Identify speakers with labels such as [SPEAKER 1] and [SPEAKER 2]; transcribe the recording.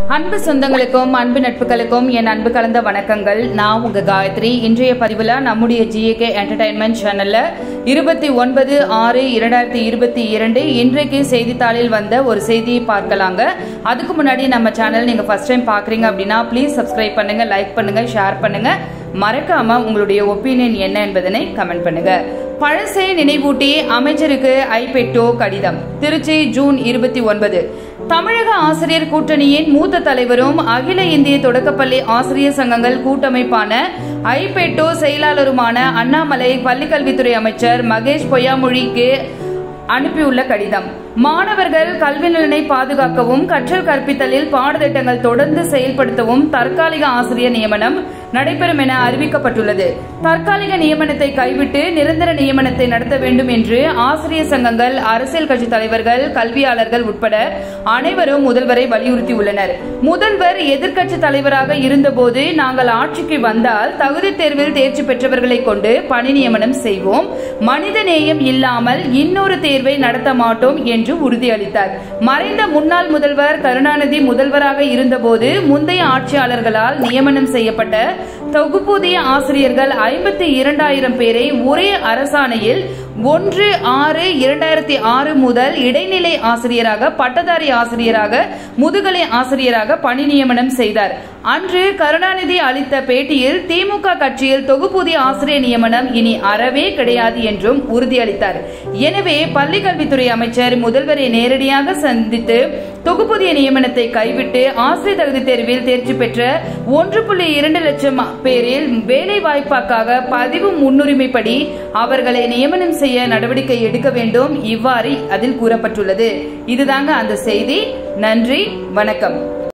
[SPEAKER 1] அன்பு சொந்தங்களுக்கும் அன்பு நட்புகளுக்கும் என் அன்பு கலந்த வணக்கங்கள் நான் உங்க காயத்ரி இன்றைய பதிவுல நம்முடைய ஜிஏகே என்டர்டைன்மெண்ட் சேனல்ல இருபத்தி ஒன்பது ஆறு இரண்டாயிரத்தி இருபத்தி இரண்டு இன்றைக்கு செய்தித்தாளில் வந்த ஒரு செய்தியை பார்க்கலாங்க அதுக்கு முன்னாடி நம்ம சேனல் நீங்க ஃபர்ஸ்ட் டைம் பாக்குறீங்க அப்படின்னா ப்ளீஸ் சப்ஸ்கிரைப் பண்ணுங்க லைக் பண்ணுங்க ஷேர் பண்ணுங்க மறக்காம உங்களுடைய ஒப்பீனியன் என்ன என்பதனை கமெண்ட் பண்ணுங்க பழசை நினைவூட்டி அமைச்சருக்கு ஐபெட்டோ கடிதம் திருச்சி ஜூன் இருபத்தி ஒன்பது தமிழக ஆசிரியர் கூட்டணியின் மூத்த தலைவரும் அகில இந்திய தொடக்கப்பள்ளி ஆசிரியர் சங்கங்கள் கூட்டமைப்பான ஐபெட்டோ செயலாளருமான அண்ணாமலை பள்ளிக்கல்வித்துறை அமைச்சர் மகேஷ் பொய்யாமொழிக்கு அனுப்பியுள்ள கடிதம் மாணவர்கள் கல்வி நலனை பாதுகாக்கவும் கற்றல் கற்பித்தலில் பாடத்திட்டங்கள் தொடர்ந்து செயல்படுத்தவும் தற்காலிக ஆசிரியர் நியமனம் நடைபெறும் என அறிவிக்கப்பட்டுள்ளது தற்காலிக நியமனத்தை கைவிட்டு நிரந்தர நியமனத்தை நடத்த வேண்டும் என்று ஆசிரியர் சங்கங்கள் அரசியல் கட்சி தலைவர்கள் கல்வியாளர்கள் உட்பட அனைவரும் முதல்வரை வலியுறுத்தியுள்ளனர் முதல்வர் எதிர்க்கட்சி தலைவராக இருந்தபோது நாங்கள் ஆட்சிக்கு வந்தால் தகுதி தேர்வில் தேர்ச்சி பெற்றவர்களை கொண்டு பணி நியமனம் செய்வோம் மனித நேயம் இல்லாமல் இன்னொரு தேர்வை நடத்த மாட்டோம் என்று உறுதியளித்தார் மறைந்த முன்னாள் முதல்வர் கருணாநிதி முதல்வராக இருந்தபோது முந்தைய ஆட்சியாளர்களால் நியமனம் செய்யப்பட்ட தொகுப்பூதிய ஆசிரியர்கள் ஐம்பத்தி இரண்டாயிரம் பேரை ஒரே அரசாணையில் ஒன்று ஆறு இரண்டாயிரத்தி ஆறு முதல் இடைநிலை ஆசிரியராக பட்டதாரி ஆசிரியராக முதுகலை ஆசிரியராக பணி நியமனம் செய்தார் அன்று கருணாநிதி அளித்த பேட்டியில் திமுக கட்சியில் தொகுப்பூதிய ஆசிரியர் நியமனம் இனி அறவே கிடையாது என்றும் உறுதியளித்தார் எனவே பள்ளிக்கல்வித்துறை அமைச்சர் முதல்வரை நேரடியாக சந்தித்து தொகுப்பூதிய நியமனத்தை கைவிட்டு ஆசிரியர் தகுதி தேர்வில் தேர்ச்சி பெற்ற ஒன்று புள்ளி இரண்டு லட்சம் பேரில் வேலை வாய்ப்பாக்காக பதிவு முன்னுரிமைப்படி அவர்களை நியமனம் செய்ய நடவடிக்கை எடுக்க வேண்டும் இவ்வாறு அதில் கூறப்பட்டுள்ளது இதுதாங்க அந்த செய்தி நன்றி வணக்கம்